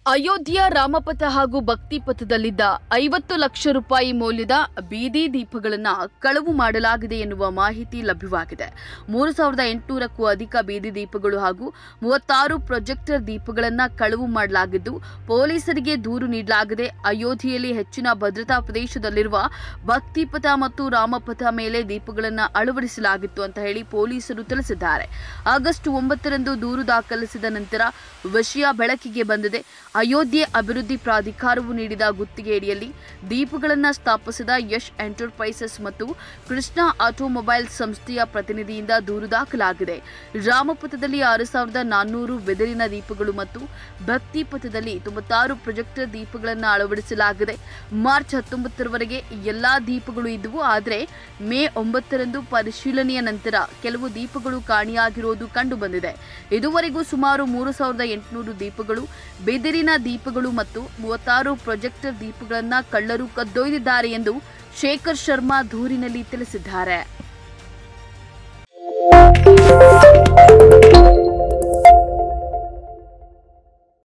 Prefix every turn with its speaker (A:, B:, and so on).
A: ಅಯೋಧ್ಯೆಯ ರಾಮಪಥ ಹಾಗೂ ಭಕ್ತಿ ಪಥದಲ್ಲಿದ್ದ ಐವತ್ತು ಲಕ್ಷ ರೂಪಾಯಿ ಮೌಲ್ಯದ ಬೀದಿ ದೀಪಗಳನ್ನು ಕಳವು ಮಾಡಲಾಗಿದೆ ಎನ್ನುವ ಮಾಹಿತಿ ಲಭ್ಯವಾಗಿದೆ ಮೂರು ಸಾವಿರದ ಎಂಟುನೂರಕ್ಕೂ ಅಧಿಕ ಬೀದಿ ದೀಪಗಳು ಹಾಗೂ ಮೂವತ್ತಾರು ಪ್ರೊಜೆಕ್ಟರ್ ದೀಪಗಳನ್ನು ಕಳವು ಮಾಡಲಾಗಿದ್ದು ಪೊಲೀಸರಿಗೆ ದೂರು ನೀಡಲಾಗಿದೆ ಅಯೋಧ್ಯೆಯಲ್ಲಿ ಹೆಚ್ಚಿನ ಭದ್ರತಾ ಪ್ರದೇಶದಲ್ಲಿರುವ ಭಕ್ತಿಪಥ ಮತ್ತು ರಾಮಪಥ ಮೇಲೆ ದೀಪಗಳನ್ನು ಅಳವಡಿಸಲಾಗಿತ್ತು ಅಂತ ಹೇಳಿ ಪೊಲೀಸರು ತಿಳಿಸಿದ್ದಾರೆ ಆಗಸ್ಟ್ ಒಂಬತ್ತರಂದು ದೂರು ದಾಖಲಿಸಿದ ನಂತರ ವಿಷಯ ಬೆಳಕಿಗೆ ಬಂದಿದೆ ಅಯೋಧ್ಯೆ ಅಭಿವೃದ್ಧಿ ಪ್ರಾಧಿಕಾರವು ನೀಡಿದ ಗುತ್ತಿಗೆಯಡಿಯಲ್ಲಿ ದೀಪಗಳನ್ನು ಸ್ಥಾಪಿಸಿದ ಯಶ್ ಎಂಟರ್ಪ್ರೈಸಸ್ ಮತ್ತು ಕೃಷ್ಣ ಆಟೋಮೊಬೈಲ್ ಸಂಸ್ಥೆಯ ಪ್ರತಿನಿಧಿಯಿಂದ ದೂರು ದಾಖಲಾಗಿದೆ ರಾಮಪಥದಲ್ಲಿ ಆರು ಸಾವಿರದ ನಾನ್ನೂರು ಬೆದರಿನ ದೀಪಗಳು ಮತ್ತು ಭಕ್ತಿ ಪಥದಲ್ಲಿ ತೊಂಬತ್ತಾರು ಪ್ರೊಜೆಕ್ಟರ್ ದೀಪಗಳನ್ನು ಅಳವಡಿಸಲಾಗಿದೆ ಮಾರ್ಚ್ ಹತ್ತೊಂಬತ್ತರವರೆಗೆ ಎಲ್ಲಾ ದೀಪಗಳು ಇದ್ದವು ಆದರೆ ಮೇ ಒಂಬತ್ತರಂದು ಪರಿಶೀಲನೆಯ ನಂತರ ಕೆಲವು ದೀಪಗಳು ಕಾಣೆಯಾಗಿರುವುದು ಕಂಡುಬಂದಿದೆ ಇದುವರೆಗೂ ಸುಮಾರು ಮೂರು ಸಾವಿರದ ಎಂಟುನೂರು ದೀಪಗಳು ಬೆದರಿನ ದೀಪಗಳು ಮತ್ತು ಮೂವತ್ತಾರು ಪ್ರೊಜೆಕ್ಟರ್ ದೀಪಗಳನ್ನು ಕಳ್ಳರು ಕದ್ದೊಯ್ದಿದ್ದಾರೆ ಎಂದು ಶೇಖರ್ ಶರ್ಮಾ ದೂರಿನಲ್ಲಿ ತಿಳಿಸಿದ್ದಾರೆ